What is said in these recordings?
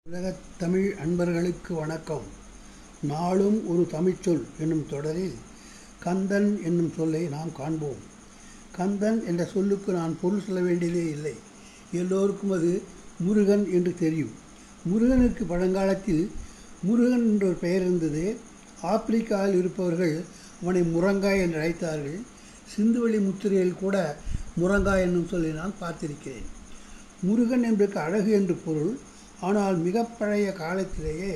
உலகத் தமிழ் அன்பர்களுக்கு வணக்கம் நாளும் ஒரு தமிழ்ச்சொல் என்னும் தொடரில் கந்தன் என்னும் சொல்லை நாம் காண்போம் கந்தன் என்ற சொல்லுக்கு நான் பொருள் சொல்ல வேண்டியதே இல்லை எல்லோருக்கும் அது முருகன் என்று தெரியும் முருகனுக்கு பழங்காலத்தில் முருகன் என்ற ஒரு பெயர் இருந்தது ஆப்பிரிக்காவில் இருப்பவர்கள் அவனை முரங்காய் என்று அழைத்தார்கள் சிந்துவெளி முத்திரையில் கூட முரங்காய் என்னும் சொல்லை நான் பார்த்திருக்கிறேன் முருகன் என்பதற்கு அழகு என்று பொருள் ஆனால் மிக பழைய காலத்திலேயே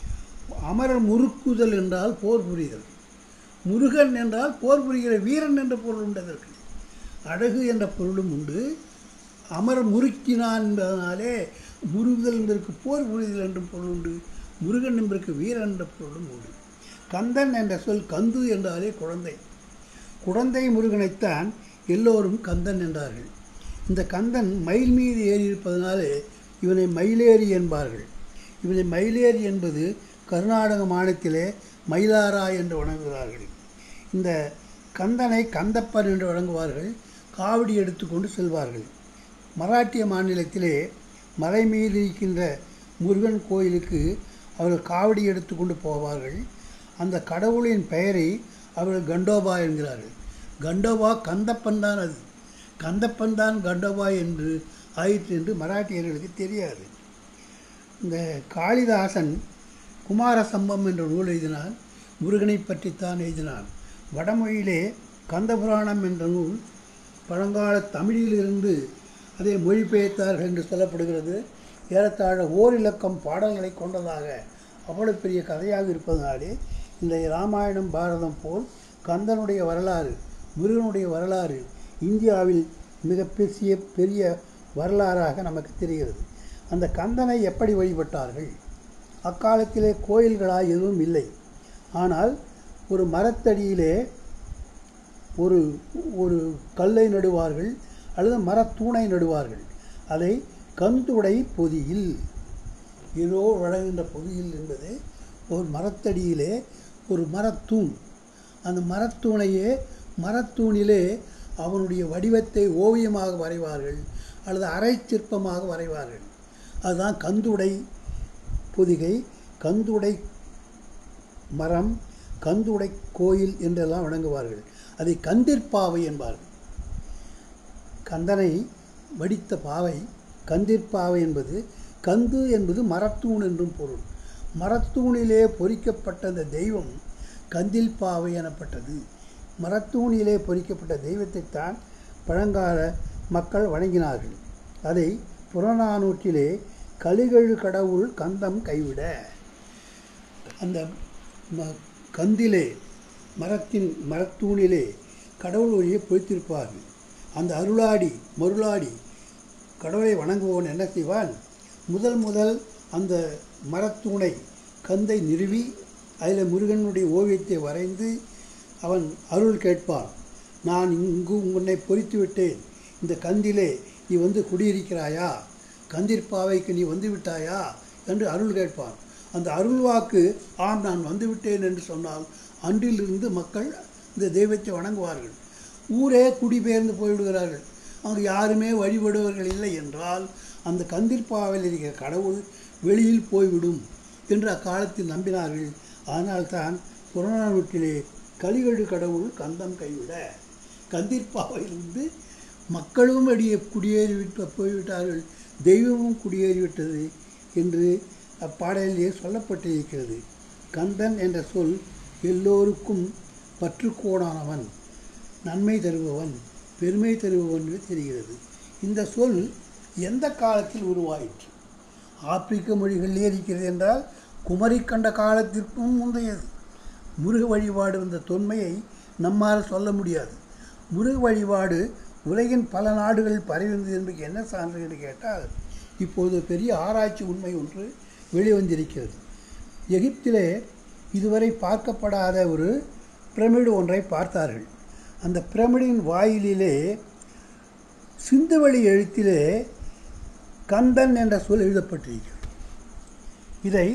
அமரர் முறுக்குதல் என்றால் போர் புரிதல் முருகன் என்றால் போர் புரிகிற வீரன் என்ற பொருள் உண்டு அதற்கு அழகு என்ற பொருளும் உண்டு அமர் முறுக்கினான் என்பதனாலே முருகுதல் என்பதற்கு போர் புரிதல் என்றும் பொருள் உண்டு முருகன் என்பதற்கு வீரன் என்ற பொருளும் உண்டு கந்தன் என்ற சொல் கந்து என்றாலே குழந்தை குழந்தை முருகனைத்தான் எல்லோரும் கந்தன் என்றார்கள் இந்த கந்தன் மயில் மீது ஏறி இருப்பதனாலே இவனை மயிலேறி என்பார்கள் இவனை மயிலேறி என்பது கர்நாடக மாநிலத்திலே மயிலாரா என்று வணங்குகிறார்கள் இந்த கந்தனை கந்தப்பன் என்று வழங்குவார்கள் காவடி எடுத்துக்கொண்டு செல்வார்கள் மராட்டிய மாநிலத்திலே மலை மீது இருக்கின்ற முருகன் கோயிலுக்கு அவர்கள் காவடி எடுத்துக்கொண்டு போவார்கள் அந்த கடவுளின் பெயரை அவர்கள் கண்டோபா என்கிறார்கள் கண்டோபா கந்தப்பன் தான் அது கந்தப்பன் தான் கண்டோபா என்று ஆயிற்று என்று மராட்டியர்களுக்கு தெரியாது இந்த காளிதாசன் குமார சம்பம் என்ற நூல் எழுதினான் முருகனை பற்றித்தான் எழுதினான் வடமொழியிலே கந்தபுராணம் என்ற நூல் பழங்கால தமிழிலிருந்து அதை மொழிபெயர்த்தார்கள் என்று சொல்லப்படுகிறது ஏறத்தாழ ஓர் இலக்கம் பாடல்களை கொண்டதாக அவ்வளவு பெரிய கதையாக இருப்பதனாலே இந்த ராமாயணம் பாரதம் போல் கந்தனுடைய வரலாறு முருகனுடைய வரலாறு இந்தியாவில் மிக பெரிய பெரிய வரலாறாக நமக்கு தெரிகிறது அந்த கந்தனை எப்படி வழிபட்டார்கள் அக்காலத்திலே கோயில்களாக எதுவும் இல்லை ஆனால் ஒரு மரத்தடியிலே ஒரு ஒரு கல்லை நடுவார்கள் அல்லது மரத்தூணை நடுவார்கள் அதை கந்துடை பொதியில் ஏதோ வழங்குகின்ற பொதியில் என்பது ஒரு மரத்தடியிலே ஒரு மரத்தூண் அந்த மரத்தூணையே மரத்தூணிலே அவனுடைய வடிவத்தை ஓவியமாக வரைவார்கள் அல்லது அரை சிற்பமாக வரைவார்கள் அதுதான் கந்துடை பொதிகை கந்துடை மரம் கந்துடை கோயில் என்றெல்லாம் வணங்குவார்கள் அதை கந்திர்பாவை என்பார்கள் கந்தனை வடித்த பாவை கந்திர்பாவை என்பது கந்து என்பது மரத்தூண் என்றும் பொருள் மரத்தூணிலே பொறிக்கப்பட்ட அந்த தெய்வம் கந்தில் பாவை எனப்பட்டது மரத்தூணிலே பொறிக்கப்பட்ட தெய்வத்தைத்தான் பழங்கால மக்கள் வணங்கினார்கள் அதை புறநானூற்றிலே கலிகழு கடவுள் கந்தம் கைவிட அந்த ம- கந்திலே மரத்தின் மரத்தூணிலே கடவுள் ஒளியை பொய்த்திருப்பார்கள் அந்த அருளாடி மருளாடி கடவுளை வணங்குபவன் என்ன செய்வான் முதல் முதல் அந்த மரத்தூணை கந்தை நிறுவி அதில் முருகனுடைய ஓவியத்தை வரைந்து அவன் அருள் கேட்பான் நான் இங்கு உன்னை பொறித்து விட்டேன் இந்த கந்திலே நீ வந்து குடியிருக்கிறாயா கந்திர்பாவைக்கு நீ வந்து விட்டாயா என்று அருள் கேட்பான் அந்த அருள் வாக்கு ஆம் நான் வந்து விட்டேன் என்று சொன்னால் அன்றிலிருந்து மக்கள் இந்த தெய்வத்தை வணங்குவார்கள் ஊரே குடிபெயர்ந்து போய்விடுகிறார்கள் அங்கு யாருமே வழிபடுவர்கள் இல்லை என்றால் அந்த கந்திர்பாவையில் இருக்கிற கடவுள் வெளியில் போய்விடும் என்று அக்காலத்தில் நம்பினார்கள் அதனால்தான் புறநானூற்றிலே கலிகழு கடவுள் கந்தம் கைவிட கந்திர்பாவையிலிருந்து மக்களும் வெளியே குடியேறிவிட்டு போய்விட்டார்கள் தெய்வமும் குடியேறிவிட்டது என்று அப்பாடலிலே சொல்லப்பட்டிருக்கிறது கந்தன் என்ற சொல் எல்லோருக்கும் பற்றுக்கோடானவன் நன்மை தருபவன் பெருமை தருபவன் என்று தெரிகிறது இந்த சொல் எந்த காலத்தில் உருவாயிற்று ஆப்பிரிக்க மொழிகளிலே இருக்கிறது என்றால் குமரி கண்ட காலத்திற்கும் முந்தையது முருக வழிபாடு வந்த தொன்மையை நம்மால் சொல்ல முடியாது முருக வழிபாடு உலகின் பல நாடுகளில் பரவியிருந்தது என்பதற்கு என்ன சான்று என்று கேட்டால் இப்போது பெரிய ஆராய்ச்சி உண்மை ஒன்று வெளிவந்திருக்கிறது எகிப்திலே இதுவரை பார்க்கப்படாத ஒரு பிரமிடு ஒன்றை பார்த்தார்கள் அந்த பிரமிடின் வாயிலிலே சிந்துவெளி எழுத்திலே கந்தன் என்ற சொல் எழுதப்பட்டிருக்கிறது இதை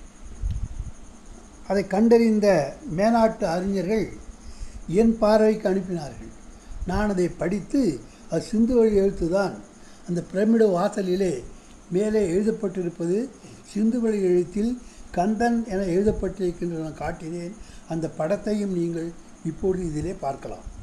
அதை கண்டறிந்த மேனாட்டு அறிஞர்கள் என் பார்வைக்கு அனுப்பினார்கள் நான் அதை படித்து அது சிந்து வழி எழுத்து தான் அந்த பிரமிடு வாசலிலே மேலே எழுதப்பட்டிருப்பது சிந்துவெளி எழுத்தில் கந்தன் என எழுதப்பட்டிருக்கின்ற நான் காட்டினேன் அந்த படத்தையும் நீங்கள் இப்பொழுது இதிலே பார்க்கலாம்